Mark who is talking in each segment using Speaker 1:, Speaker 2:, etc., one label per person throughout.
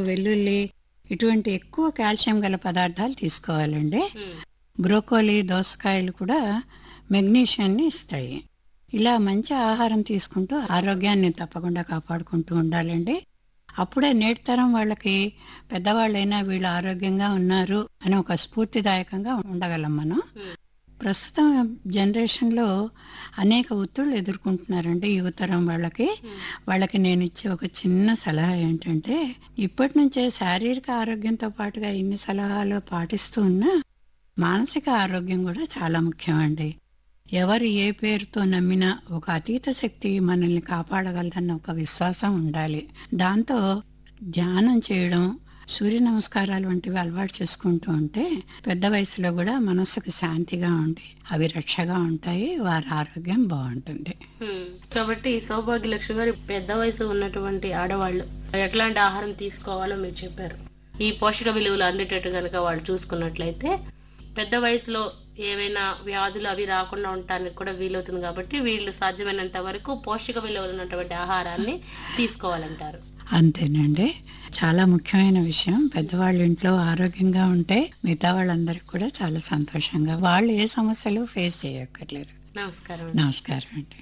Speaker 1: వెల్లుల్లి ఇటువంటి ఎక్కువ కాల్షియం గల పదార్థాలు తీసుకోవాలండి బ్రోకోలీ దోసకాయలు కూడా మెగ్నీషియాన్ని ఇస్తాయి ఇలా మంచి ఆహారం తీసుకుంటూ ఆరోగ్యాన్ని తప్పకుండా కాపాడుకుంటూ ఉండాలండి అప్పుడే నేటి తరం వాళ్ళకి పెద్దవాళ్ళైనా వీళ్ళు ఆరోగ్యంగా ఉన్నారు అని ఒక స్ఫూర్తిదాయకంగా ఉండగలం మనం ప్రస్తుతం జనరేషన్లో అనేక ఒత్తిళ్ళు ఎదుర్కొంటున్నారండి యువతరం వాళ్ళకి వాళ్ళకి నేను ఇచ్చే ఒక చిన్న సలహా ఏంటంటే ఇప్పటి నుంచే శారీరక ఆరోగ్యంతో పాటుగా ఇన్ని సలహాలు పాటిస్తూ ఉన్నా మానసిక ఆరోగ్యం కూడా చాలా ముఖ్యమండి ఎవరు ఏ పేరుతో నమ్మినా ఒక అతీత శక్తి మనల్ని కాపాడగలదన్న ఒక విశ్వాసం ఉండాలి దాంతో ధ్యానం చేయడం సూర్య నమస్కారాలు వంటివి అలవాటు చేసుకుంటూ ఉంటే పెద్ద వయసులో కూడా మనసుకు శాంతిగా ఉండి అవి రక్షగా ఉంటాయి వారి ఆరోగ్యం బాగుంటుంది
Speaker 2: హ్మ్. కాబట్టి సౌభాగ్య లక్ష్మి గారు పెద్ద వయసు ఉన్నటువంటి ఆడవాళ్ళు ఎట్లాంటి ఆహారం తీసుకోవాలో మీరు చెప్పారు ఈ పోషక విలువలు అందేటట్టు కనుక వాళ్ళు చూసుకున్నట్లయితే పెద్ద వయసులో ఏవైనా వ్యాధులు అవి రాకుండా ఉండటానికి కూడా వీలవుతుంది కాబట్టి వీళ్ళు సాధ్యమైనంత వరకు పోషక విలువలు ఉన్నటువంటి ఆహారాన్ని తీసుకోవాలంటారు
Speaker 1: అంతేనండి చాలా ముఖ్యమైన విషయం పెద్దవాళ్ళ ఇంట్లో ఆరోగ్యంగా ఉంటే మిగతా వాళ్ళందరికీ కూడా చాలా సంతోషంగా వాళ్ళు ఏ సమస్యలు ఫేస్ చేయక్కర్లేరు
Speaker 2: నమస్కారం
Speaker 1: నమస్కారం అండి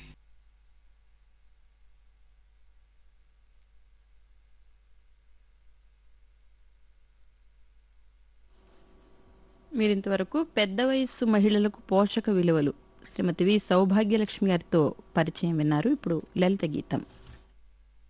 Speaker 3: మీరు ఇంతవరకు పెద్ద వయస్సు మహిళలకు పోషక విలువలు శ్రీమతి వి సౌభాగ్యలక్ష్మి గారితో పరిచయం విన్నారు ఇప్పుడు లలిత గీతం